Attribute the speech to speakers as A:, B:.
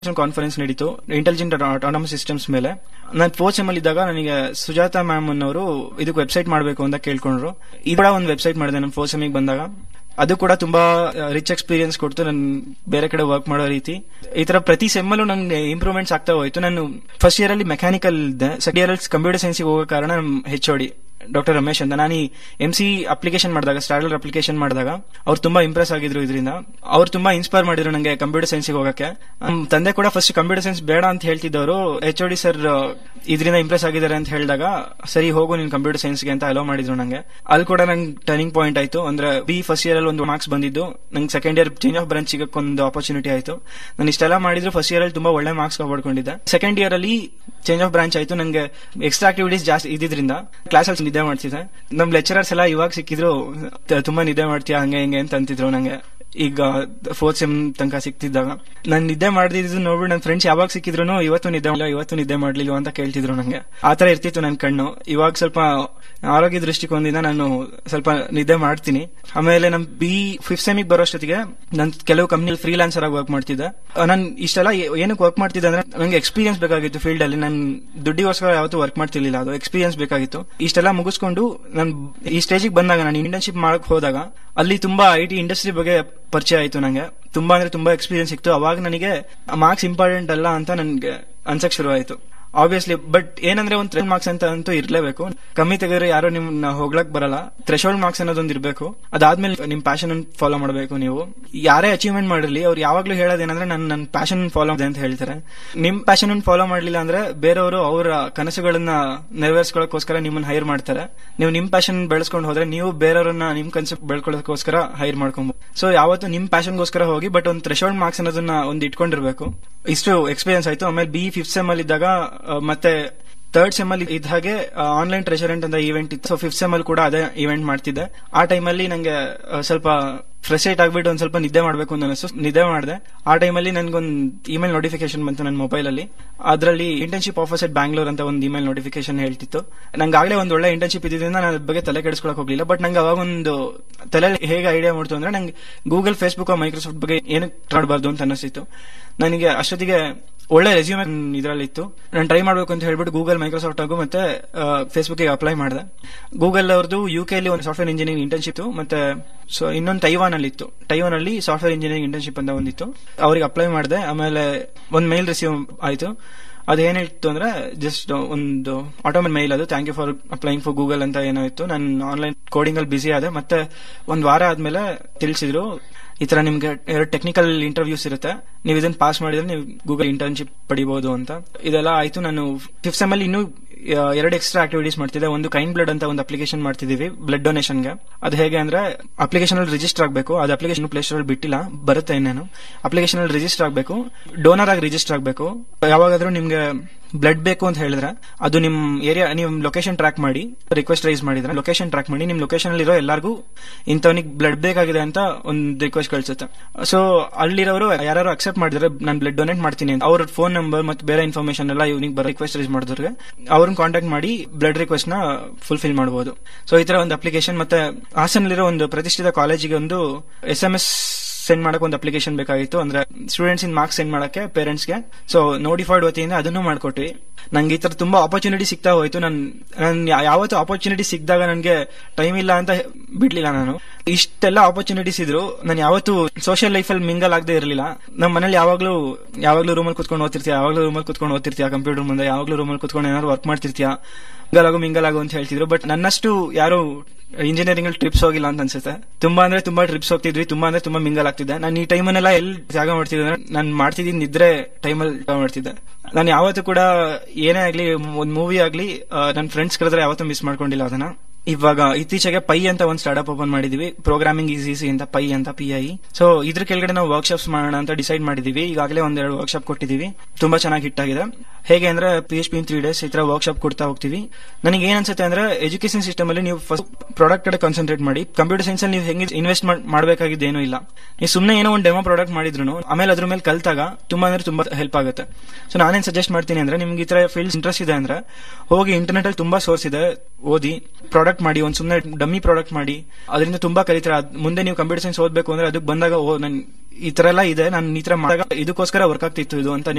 A: conference ನಡೀತು intelligent autonomous systems ಮೇಲೆ ನಾನು ಫೋರ್ತ್ ಸೆಮ್ ಅಲ್ಲಿ ಇದ್ದಾಗ ನನಗೆ ಸುಜಾತ ಮ್ಯಾಮ್ ಅನ್ನೋರು ಇದಕ್ಕೆ ವೆಬ್ಸೈಟ್ ಮಾಡಬೇಕು ಅಂತ ಕೇಳ್ಕೊಂಡ್ರು ಇದು ಕೂಡ ಒಂದು ವೆಬ್ಸೈಟ್ ಮಾಡಿದೆ ನಾನು ಫೋರ್ತ್ ಸೆಮಿಗೆ ಬಂದಾಗ ಅದು ಕೂಡ ತುಂಬಾ ರಿಚ್ ಎಕ್ಸ್ಪೀರಿಯನ್ಸ್ ಕೊಡ್ತು ನಾನು ಬೇರೆ ಕಡೆ ವರ್ಕ್ ಮಾಡೋ ರೀತಿ ಈ ತರ ಪ್ರತಿ ಸೆಮ್ಮಲ್ಲೂ ನಂಗೆ ಇಂಪ್ರೂವ್ಮೆಂಟ್ಸ್ ಆಗ್ತಾ ಹೋಯ್ತು ನಾನು ಫಸ್ಟ್ ಇಯರ್ ಅಲ್ಲಿ ಮೆಕ್ಯಾನಿಕಲ್ ಇದ್ದೆ ಸೆಕೆಂಡ್ ಇಯರ್ ಅಲ್ಲಿ ಕಂಪ್ಯೂಟರ್ ಸೈನ್ಸ್ಗೆ ಹೋಗೋ ಕಾರಣ ಹೆಚ್ ಓಡಿ ಡಾಕ್ಟರ್ ರಮೇಶ್ ಅಂತ ನಾನು ಈ ಎಂ ಸಿ ಅಪ್ಲಿಕೇಶನ್ ಮಾಡಿದಾಗ ಸ್ಟಾರ್ಡರ್ ಅಪ್ಲಿಕೇಶನ್ ಮಾಡಿದಾಗ ಅವ್ರು ತುಂಬಾ ಇಂಪ್ರೆಸ್ ಆಗಿದ್ರು ಇದರಿಂದ ಅವ್ರು ತುಂಬಾ ಇನ್ಸ್ಪೈರ್ ಮಾಡಿದ್ರು ನಂಗೆ ಕಂಪ್ಯೂಟರ್ ಸೈನ್ಸ್ಗೆ ಹೋಗಕ್ಕೆ ನಮ್ ತಂದೆ ಕೂಡ ಫಸ್ಟ್ ಕಂಪ್ಯೂಟರ್ ಸೈನ್ಸ್ ಬೇಡ ಅಂತ ಹೇಳ್ತಿದ್ದವರು ಎಚ್ ಡಿ ಸರ್ ಇದರಿಂದ ಇಂಪ್ರೆಸ್ ಆಗಿದ್ದಾರೆ ಅಂತ ಹೇಳಿದಾಗ ಸರಿ ಹೋಗು ನೀನ್ ಕಂಪ್ಯೂಟರ್ ಸೈನ್ಸ್ಗೆ ಅಂತ ಅಲೋ ಮಾಡಿದ್ರು ನಂಗೆ ಅಲ್ಲಿ ಕೂಡ ನಂಗೆ ಟರ್ನಿಂಗ್ ಪಾಯಿಂಟ್ ಆಯ್ತು ಅಂದ್ರೆ ಬಿ ಫಸ್ಟ್ ಇಯರ್ ಅಲ್ಲಿ ಒಂದು ಮಾರ್ಕ್ಸ್ ಬಂದಿದ್ದು ನಂಗೆ second year change of branch ಸಿಗಕ್ಕೆ ಒಂದು ಆಪರ್ಚುನಿಟಿ ಆಯ್ತು ನಾನು ಇಷ್ಟೆಲ್ಲ ಮಾಡಿದ್ರು ಫಸ್ಟ್ ಇಯರ್ ಅಲ್ಲಿ ತುಂಬಾ ಒಳ್ಳೆ ಮಾರ್ಕ್ಸ್ ಕಾಪಾಡ್ಕೊಂಡಿದ್ದೆ ಸೆಕೆಂಡ್ ಇಯರ್ ಅಲ್ಲಿ ಚೇಂಜ್ ಆಫ್ ಬ್ರಾಂಚ್ ಆಯ್ತು ನಂಗೆ ಎಕ್ಸ್ಟ್ರಾ ಆಕ್ಟಿವಿಟೀಸ್ ಜಾಸ್ತಿ ಇದ್ದಿದ್ರಿಂದ ಕ್ಲಾಸ್ ಅಲ್ಲಿ ನಿದ್ದೆ ಮಾಡ್ತಿದ್ದೆ ನಮ್ ಲೆಕ್ಚರರ್ಸ್ ಎಲ್ಲ ಇವಾಗ ಸಿಕ್ಕಿದ್ರು ತ- ತುಂಬಾ ನಿದ್ದೆ ಮಾಡ್ತೀಯಾ ಹಂಗೆ ಹಿಂಗೆ ಅಂತ ಅಂತಿದ್ರು ನಂಗೆ ಈಗ ಫೋರ್ತ್ ಸೆಮ್ ತನಕ ಸಿಕ್ತಿದ್ದಾಗ ನಾನು ನಿದ್ದೆ ಮಾಡ್ದಿದ್ದು ನೋಡ್ಬಿಟ್ಟು ನನ್ನ ಫ್ರೆಂಡ್ಸ್ ಯಾವಾಗ ಸಿಕ್ಕಿದ್ರು ಇವತ್ತು ನಿದ್ದೆ ಮಾಡಲಿಲ್ಲ ಇವತ್ತು ನಿದ್ದೆ ಮಾಡ್ಲಿಲ್ಲ ಅಂತ ಕೇಳ್ತಿದ್ರು ನಂಗೆ ಆತರ ಇರ್ತಿತ್ತು ನನ್ನ ಕಣ್ಣು ಇವಾಗ ಸ್ವಲ್ಪ ಆರೋಗ್ಯ ದೃಷ್ಟಿಕೋನದಿಂದ ನಾನು ಸ್ವಲ್ಪ ನಿದ್ದೆ ಮಾಡ್ತೀನಿ ಆಮೇಲೆ ನಮ್ ಬಿ ಫಿಫ್ತ್ ಸೆಮಿಗೆ ಬರೋಷ್ಟೊತ್ತಿಗೆ ನಾನು ಕೆಲವು ಕಂಪ್ನಿ ಫ್ರೀಲಾನ್ಸರ್ ಆಗಿ ವರ್ಕ್ ಮಾಡ್ತಿದ್ದೆ ನಾನು ಇಷ್ಟೆಲ್ಲ ಏ- ಏನಕ್ಕೆ ವರ್ಕ್ ಮಾಡ್ತಿದ್ದೆ ಅಂದ್ರೆ ನಂಗೆ ಎಕ್ಸ್ಪೀರಿಯನ್ಸ್ ಬೇಕಾಗಿತ್ತು ಫೀಲ್ಡ್ ಅಲ್ಲಿ ನಾನು ದುಡ್ಡಿಗೋಸ್ಕರ ಯಾವತ್ತೂ ವರ್ಕ್ ಮಾಡ್ತಿರ್ಲಿಲ್ಲ ಅದು ಎಕ್ಸ್ಪೀರಿಯನ್ಸ್ ಬೇಕಾಗಿತ್ತು ಇಷ್ಟೆಲ್ಲ ಮುಗಿಸ್ಕೊಂಡು ನಾನು ಈ ಸ್ಟೇಜಿಗೆ ಬಂದಾಗ ನಾನು ಇಂಟರ್ನ್ಶಿಪ್ ಮಾಡಕ್ ಹೋದಾಗ ಅಲ್ಲಿ ತುಂಬಾ ಐ ಟಿ ಇಂಡಸ್ಟ್ರಿ ಬಗ್ಗೆ ಪರಿಚಯ ಆಯ್ತು ನಂಗೆ ತುಂಬಾ ಅಂದ್ರೆ ತುಂಬಾ ಎಕ್ಸ್ಪೀರಿಯನ್ಸ್ ಸಿಕ್ತು ಅವಾಗ ನನಗೆ ಮಾರ್ಕ್ಸ್ ಇಂಪಾರ್ಟೆಂಟ್ ಅಲ್ಲ ಅಂತ ನನ್ಗೆ ಅನ್ಸಕ್ ಶುರು ಆಯ್ತು ಆಬ್ವಿಯಸ್ಲಿ ಬಟ್ ಏನಂದ್ರೆ ಒಂದು ಥ್ರೆಡ್ ಮಾರ್ಕ್ಸ್ ಅಂತ ಅಂತೂ ಇರ್ಲೇಬೇಕು ಕಮ್ಮಿ ತೆಗೆದ್ರೆ ಯಾರು ನಿಮ್ನ ಹೋಗ್ಲಕ್ ಬರಲ್ಲ ಥ್ರೆಶೋಲ್ಡ್ ಮಾರ್ಕ್ಸ್ ಅನ್ನೋದೊಂದು ಇರಬೇಕು ಅದಾದ್ಮೇಲೆ ನಿಮ್ ಪ್ಯಾಷನ್ ಫಾಲೋ ಮಾಡಬೇಕು ನೀವು ಯಾರೇ ಅಚೀವ್ಮೆಂಟ್ ಮಾಡಿರ್ಲಿ ಅವ್ರು ಯಾವಾಗ್ಲೂ ಹೇಳೋದೇನಂದ್ರೆ ನನ್ನ ನನ್ನ ಪ್ಯಾಷನ್ ಫಾಲೋ ಅಂತ ಹೇಳ್ತಾರೆ ನಿಮ್ ಪ್ಯಾಷನ್ ಫಾಲೋ ಮಾಡ್ಲಿಲ್ಲ ಅಂದ್ರೆ ಬೇರೆಯವರು ಅವರ ಕನಸುಗಳನ್ನ ನೆರವೇರಿಸ್ಕೊಳ್ಳೋಕೋಸ್ಕರ ನಿಮ್ಮನ್ನ ಹೈರ್ ಮಾಡ್ತಾರೆ ನೀವು ನಿಮ್ ಪ್ಯಾಷನ್ ಬೆಳೆಸ್ಕೊಂಡು ಹೋದ್ರೆ ನೀವು ಬೇರೆಯವ್ರನ್ನ ನಿಮ್ ಕನಸು ಬೆಳ್ಕೊಳ್ಳೋಕೋಸ್ಕರ ಹೈರ್ ಮಾಡ್ಕೊಬಹುದು ಸೊ ಯಾವತ್ತು ನಿಮ್ ಪ್ಯಾಷನ್ಗೋಸ್ಕರ ಹೋಗಿ ಬಟ್ ಒಂದು ಥ್ರೆಶೋಲ್ಡ್ ಮಾರ್ಕ್ಸ್ ಅನ್ನೋದನ್ನ ಒಂದು ಇಟ್ಕೊಂಡಿರ್ಬೇಕು ಇಷ್ಟು ಎಕ್ಸ್ಪೀರಿಯನ್ಸ್ ಆಯ್ತು ಆಮೇಲೆ ಬಿ ಫಿಫ್ತ್ ಸೆಮ್ ಅಲ್ಲಿ ಇದ್ದಾಗ ಆ, ಮತ್ತೆ ಥರ್ಡ್ ಸೆಮ್ ಅಲ್ಲಿ ಇದ್ದ ಹಾಗೆ ಆನ್ಲೈನ್ ಟ್ರೆಷರೆಂಟ್ ಅಂತ ಇವೆಂಟ್ ಇತ್ತು ಸೊ ಫಿಫ್ತ್ ಸೆಮ್ ಅಲ್ಲಿ ಕೂಡ ಅದೇ ಇವೆಂಟ್ ಮಾಡ್ತಿದ್ದೆ ಆ ಟೈಮಲ್ಲಿ ನಂಗೆ ಆ, ಸ್ವಲ್ಪ ಫ್ರಸ್ಟ್ರೇಟ್ ಆಗ್ಬಿಟ್ಟು ಒಂದ್ ಸ್ವಲ್ಪ ನಿದ್ದೆ ಮಾಡ್ಬೇಕು ಅಂತ ಅನಿಸ್ತು ನಿದ್ದೆ ಮಾಡಿದೆ ಆ ಟೈಮಲ್ಲಿ ನನ್ಗೊಂದು ಇಮೇಲ್ ನೋಟಿಫಿಕೇಶನ್ ಬಂತು ನನ್ನ ಮೊಬೈಲ್ ಅಲ್ಲಿ ಅದರಲ್ಲಿ ಇಂಟರ್ನ್ಶಿಪ್ ಆಫರ್ಸ್ ಎಟ್ ಬ್ಯಾಂಗ್ಳೂರ್ ಅಂತ ಒಂದು ಇಮೇಲ್ ನೋಟಿಫಿಕೇಶನ್ ಹೇಳ್ತಿತ್ತು ನಂಗೆ ಆಗ್ಲೇ ಒಂದು ಒಳ್ಳೆ ಇಂಟರ್ನ್ಶಿಪ್ ಇದ್ದಿದ್ದರಿಂದ ನಾನು ಅದ್ರ ಬಗ್ಗೆ ತಲೆ ಕೆಡಿಸ್ಕೊಳಕ್ ಹೋಗ್ಲಿಲ್ಲ ಬಟ್ ನಂಗೆ ಅವಾಗ ಒಂದು ತಲೆ ಹೇಗೆ ಐಡಿಯಾ ಮಾಡ್ತು ಅಂದ್ರೆ ನಂಗೆ ಗೂಗಲ್ ಫೇಸ್ಬುಕ್ ಮೈಕ್ರೋಸಾಫ್ಟ್ ಬಗ್ಗೆ ಏನಕ್ಕೆ ಮಾಡಬಾರ್ದು ಅಂತ ಅನಿಸ್ತಿತ್ತು ನನಗೆ ಅಷ್ಟೊತ್ತಿಗೆ ಒಳ್ಳೆ ರೆಸ್ಯೂಮ್ ಇದರಲ್ಲಿ ಇತ್ತು ನಾನು ಟ್ರೈ ಮಾಡಬೇಕು ಅಂತ ಹೇಳ್ಬಿಟ್ಟು ಗೂಗಲ್ ಮೈಕ್ರೋಸಾಫ್ಟ್ ಹಾಗೂ ಮತ್ತೆ ಫೇಸ್ಬುಕ್ ಅಪ್ಲೈ ಮಾಡಿದೆ ಗೂಗಲ್ ಅವ್ರದ್ದು ಯು ಕೆ ಅಲ್ಲಿ ಒಂದು ಸಾಫ್ಟ್ವೇರ್ ಇಂಜಿನಿಯರಿಂಗ್ ಇಂಟರ್ನ್ಶಿಪ್ ಮತ್ತೆ ಸೊ ಇನ್ನೊಂದು ತೈವಾನ್ ಅಲ್ಲಿ ಇತ್ತು ತೈವಾನ್ ಅಲ್ಲಿ ಸಾಫ್ಟ್ವೇರ್ ಇಂಜಿನಿಯರಿಂಗ್ ಇಂಟರ್ನ್ಶಿಪ್ ಅಂತ ಒಂದಿತ್ತು ಅವ್ರಿಗೆ ಅಪ್ಲೈ ಮಾಡಿದೆ ಆಮೇಲೆ ಒಂದು ಮೇಲ್ ರಿಸೀವ್ ಆಯ್ತು ಅದೇನ್ ಹೇಳ್ತು ಅಂದ್ರೆ ಜಸ್ಟ್ ಒಂದು ಆಟೋಮೆಟ್ ಮೈಲ್ ಅದು thank you for applying for Google ಅಂತ ಏನೋ ಇತ್ತು ನಾನು ಆನ್ಲೈನ್ ಕೋಡಿಂಗ್ ಅಲ್ಲಿ ಬಿಸಿ ಆದೆ ಮತ್ತೆ ಒಂದ್ ವಾರ ಆದ್ಮೇಲೆ ತಿಳಿಸಿದ್ರು ಈ ತರ ನಿಮ್ಗೆ ಎರಡು ಟೆಕ್ನಿಕಲ್ ಇಂಟರ್ವ್ಯೂಸ್ ಇರುತ್ತೆ ನೀವು ಇದನ್ನ ಪಾಸ್ ಮಾಡಿದ್ರೆ ನೀವು ಗೂಗಲ್ ಇಂಟರ್ನ್ಶಿಪ್ ಪಡಿಬಹುದು ಅಂತ ಇದೆಲ್ಲ ಆಯ್ತು ನಾನು ಫಿಫ್ತ್ ಸೆಮ್ ಅಲ್ಲಿ ಇನ್ನೂ ಆ, ಎರಡು ಎಕ್ಸ್ಟ್ರಾ ಆಕ್ಟಿವಿಟೀಸ್ ಮಾಡ್ತಿದ್ದೆ ಒಂದು ಕೈನ್ ಬ್ಲಡ್ ಅಂತ ಒಂದು ಅಪ್ಲಿಕೇಶನ್ ಮಾಡ್ತಿದೀವಿ ಬ್ಲಡ್ ಡೊನೇಷನ್ಗೆ ಅದು ಹೇಗೆ ಅಂದ್ರೆ ಅಪ್ಲಿಕೇಶನ್ ಅಲ್ಲಿ ರಿಜಿಸ್ಟರ್ ಆಗಬೇಕು ಅದು ಅಪ್ಲಿಕೇಶನ್ ಪ್ಲೇ ಸ್ಟೋರ್ ಬಿಟ್ಟಿಲ್ಲ ಬರುತ್ತೆ ಇನ್ನೇನು ಅಪ್ಲಿಕೇಶನ್ ಅಲ್ಲಿ ರಿಜಿಸ್ಟರ್ ಆಗಬೇಕು ಡೋನರ್ ಆಗಿ ರಿಜಿಸ್ಟರ್ ಆಗಬೇಕು ಯಾವಾಗಾದ್ರೂ ನಿಮ್ಗೆ ಬ್ಲಡ್ ಬೇಕು ಅಂತ ಹೇಳಿದ್ರೆ ಅದು ನಿಮ್ ಏರಿಯಾ ನೀವು ಲೊಕೇಶನ್ ಟ್ರ್ಯಾಕ್ ಮಾಡಿ ರಿಕ್ವೆಸ್ಟ್ ರೈಸ್ ಮಾಡಿದ್ರೆ ಲೊಕೇಶನ್ ಟ್ರ್ಯಾಕ್ ಮಾಡಿ ನಿಮ್ ಲೊಕೇಶನ್ ಅಲ್ಲಿರೋ ಎಲ್ಲರಿಗೂ ಇಂಥವನಿಗೆ ಬ್ಲಡ್ ಬೇಕಾಗಿದೆ ಅಂತ ಒಂದು ರಿಕ್ವೆಸ್ಟ್ ಕಳ್ಸುತ್ತೆ ಸೊ ಅಲ್ಲಿರೋರು ಯಾರು ಅಕ್ಸೆಪ್ಟ್ ಮಾಡಿದ್ರೆ ನಾನು ಬ್ಲಡ್ ಡೊನೇಟ್ ಮಾಡ್ತೀನಿ ಅಂತ ಅವ್ರ ಫೋನ್ ನಂಬರ್ ಮತ್ತು ಬೇರೆ ಇನ್ಫಾರ್ಮೇಶನ್ ಎಲ್ಲ ಇವ್ನಿಗೆ ಬರೋ ರಿಕ್ವೆಸ್ಟ್ ರೈಸ್ ಮಾಡಿದ್ರೆ ಅವ್ರನ್ನ ಕಾಂಟ್ಯಾಕ್ಟ್ ಮಾಡಿ ಬ್ಲಡ್ ರಿಕ್ವೆಸ್ಟ್ ನ ಫುಲ್ಫಿಲ್ ಮಾಡಬಹುದು ಸೊ ಈ ತರ ಒಂದು ಅಪ್ಲಿಕೇಶನ್ ಮತ್ತೆ ಹಾಸನಲ್ಲಿರೋ ಒಂದು ಪ್ರತಿಷ್ಠಿತ ಕಾಲೇಜಿಗೆ ಒಂದು ಎಸ್ ಎಂ ಎಸ್ ಸೆಂಡ್ ಮಾಡಕ್ ಒಂದು ಅಪ್ಲಿಕೇಶನ್ ಬೇಕಾಗಿತ್ತು ಅಂದ್ರೆ ಸ್ಟೂಡೆಂಟ್ಸ್ ಇನ್ ಮಾರ್ಕ್ಸ್ ಸೆಂಡ್ ಮಾಡಕ್ಕೆ ಪೇರೆಂಟ್ಸ್ ಗೆ ಸೊ ನೋಟಿಫೈಡ್ ವತಿಯಿಂದ ಅದನ್ನು ಮಾಡ್ಕೊಟ್ವಿ ನಂಗೆ ಈ ತರ ತುಂಬಾ ಆಪರ್ಚುನಿಟಿ ಸಿಗ್ತಾ ಹೋಯ್ತು ನನ್ ನನ್ ಯಾ- ಯಾವತ್ತು ಆಪರ್ಚುನಿಟಿ ಸಿಕ್ಕಿದಾಗ ನನಗೆ ಟೈಮ್ ಇಲ್ಲ ಅಂತ ಬಿಡ್ಲಿಲ್ಲ ನಾನು ಇಷ್ಟೆಲ್ಲ ಆಪರ್ಚುನಿಟೀಸ್ ಇದ್ರು ನಾನು ಯಾವತ್ತು ಸೋಷಿಯಲ್ ಲೈಫ್ ಅಲ್ಲಿ ಮಿಂಗಲ್ ಆಗದೆ ಇರಲಿಲ್ಲ ನಮ್ಮ ಮನೇಲಿ ಯಾವಾಗ್ಲೂ ಯಾವಾಗ್ಲೂ ರೂಮಲ್ಲಿ ಕುತ್ಕೊಂಡು ಓದ್ತಿರ್ತೀಯ ಯಾವಾಗ್ಲೂ ರೂಮಲ್ಲಿ ಕುತ್ಕೊಂಡು ಓದ್ತಿರ್ತೀಯ ಕಂಪ್ಯೂಟರ್ ಮುಂದೆ ಯಾವಾಗ್ಲೂ ರೂಮಲ್ಲಿ ಕುತ್ಕೊಂಡು ಏನಾದ್ರು ವರ್ಕ್ ಮಾಡ್ತಿರ್ತೀಯ ಮಿಂಗಲ್ ಆಗು ಮಿಂಗಲ್ ಆಗು ಅಂತ ಹೇಳ್ತಿದ್ರು ಬಟ್ ನನ್ನಷ್ಟು ಯಾರು ಇಂಜಿನಿಯರಿಂಗ್ ಅಲ್ಲಿ ಟ್ರಿಪ್ಸ್ ಹೋಗಿಲ್ಲ ಅಂತ ಅನ್ಸುತ್ತೆ ತುಂಬಾ ಅಂದ್ರೆ ತುಂಬಾ ಟ್ರಿಪ್ಸ್ ಹೋಗ್ತಿದ್ವಿ ತುಂಬಾ ಅಂದ್ರೆ ತುಂಬಾ ಮಿಂಗಲ್ ಆಗ್ತಿದ್ದೆ ನಾನು ಈ ಟೈಮನ್ನೆಲ್ಲ ಎಲ್ಲಿ ಜಾಗ ಮಾಡ್ತಿದ್ದೆ ಅಂದ್ರೆ ನಾನು ಮಾಡ್ತಿದ್ದೀನಿ ನಿದ್ರೆ ಟೈಮಲ್ಲಿ ಜಾಗ ಮಾಡ್ತಿದ್ದೆ ನಾನು ಯಾವತ್ತೂ ಕೂಡ ಏನೇ ಆಗ್ಲಿ ಒಂದ್ ಮೂವಿ ಆಗ್ಲಿ ನನ್ನ ಫ್ರೆಂಡ್ಸ್ ಕರೆದ್ರೆ ಯಾವತ್ತೂ ಮಿಸ್ ಮಾಡ್ಕೊಂಡಿಲ್ಲ ಅದನ್ನ ಇವಾಗ ಇತ್ತೀಚೆಗೆ ಪೈ ಅಂತ ಒಂದು ಸ್ಟಾರ್ಟ್ಅಪ್ ಓಪನ್ ಮಾಡಿದೀವಿ ಪ್ರೋಗ್ರಾಮಿಂಗ್ ಈಸ್ ಈಸಿ ಅಂತ ಪೈ ಅಂತ ಪಿ ಐ ಸೊ ಇದ್ರ ಕೆಳಗಡೆ ನಾವು ವರ್ಕ್ಶಾಪ್ಸ್ ಮಾಡೋಣ ಅಂತ ಡಿಸೈಡ್ ಮಾಡಿದೀವಿ ಈಗಾಗಲೇ ಒಂದೆರಡು ವರ್ಕ್ಶಾಪ್ ಕೊಟ್ಟಿದೀವಿ ತುಂಬಾ ಚೆನ್ನಾಗಿ ಹಿಟ್ ಆಗಿದೆ ಹೇಗೆ ಅಂದ್ರೆ P H P in three days ಈ ತರ ವರ್ಕ್ಶಾಪ್ ಕೊಡ್ತಾ ಹೋಗ್ತೀವಿ ನನಗೆ ಏನ್ ಅನ್ಸುತ್ತೆ ಅಂದ್ರೆ ಎಜುಕೇಶನ್ ಸಿಸ್ಟಮ್ ಅಲ್ಲಿ ನೀವು ಫಸ್ಟ್ ಪ್ರಾಡಕ್ಟ್ ಕಡೆ ಕಾನ್ಸಂಟ್ರೇಟ್ ಮಾಡಿ ಕಂಪ್ಯೂಟರ್ ಸೈನ್ಸ್ ಅಲ್ಲಿ ನೀವು ಹೆಂಗೆ ಇನ್ವೆಸ್ಟ್ ಮಾಡಬೇಕಾಗಿದ್ದು ಏನೂ ಇಲ್ಲ ನೀವು ಸುಮ್ಮನೆ ಏನೋ ಒಂದು ಡೆಮೋ ಪ್ರಾಡಕ್ಟ್ ಮಾಡಿದ್ರು ಆಮೇಲೆ ಅದ್ರ ಮೇಲೆ ಕಲ್ತಾಗ ತುಂಬಾ ಅಂದ್ರೆ ತುಂಬಾ ಹೆಲ್ಪ್ ಆಗುತ್ತೆ ಸೊ ನಾನೇನ್ ಸಜೆಸ್ಟ್ ಮಾಡ್ತೀನಿ ಅಂದ್ರೆ ನಿಮ್ಗೆ ಈ ತರ ಫೀಲ್ಡ್ಸ್ ಇಂಟ್ರೆಸ್ಟ್ ಇದೆ ಅಂದ್ರೆ ಹೋಗಿ ಇಂಟರ್ನೆಟ್ ಅಲ್ಲಿ ತುಂಬಾ ಸೋರ್ಸ್ ಇದೆ ಓದಿ ಪ್ರಾಡಕ್ಟ್ ಮಾಡಿ ಒಂದ್ ಸುಮ್ಮನೆ ಡಮ್ಮಿ ಪ್ರಾಡಕ್ಟ್ ಮಾಡಿ ಅದರಿಂದ ತುಂಬಾ ಕಲಿತಾರೆ ಅದ್ ಮುಂದೆ ನೀವು ಕಂಪ್ಯೂಟರ್ ಸೈನ್ಸ್ ಓದ್ಬೇಕು ಅಂದ್ರೆ ಅದಕ್ಕೆ ಬಂದಾಗ ಓ ನನ್ ಈ ತರ ಎಲ್ಲ ಇದೆ ನಾನು ಈ ತರ ಮಾಡಿದಾಗ ಇದಕ್ಕೋಸ್ಕರ ವರ್ಕ್ ಆಗ್ತಿತ್ತು ಇದು ಅಂತ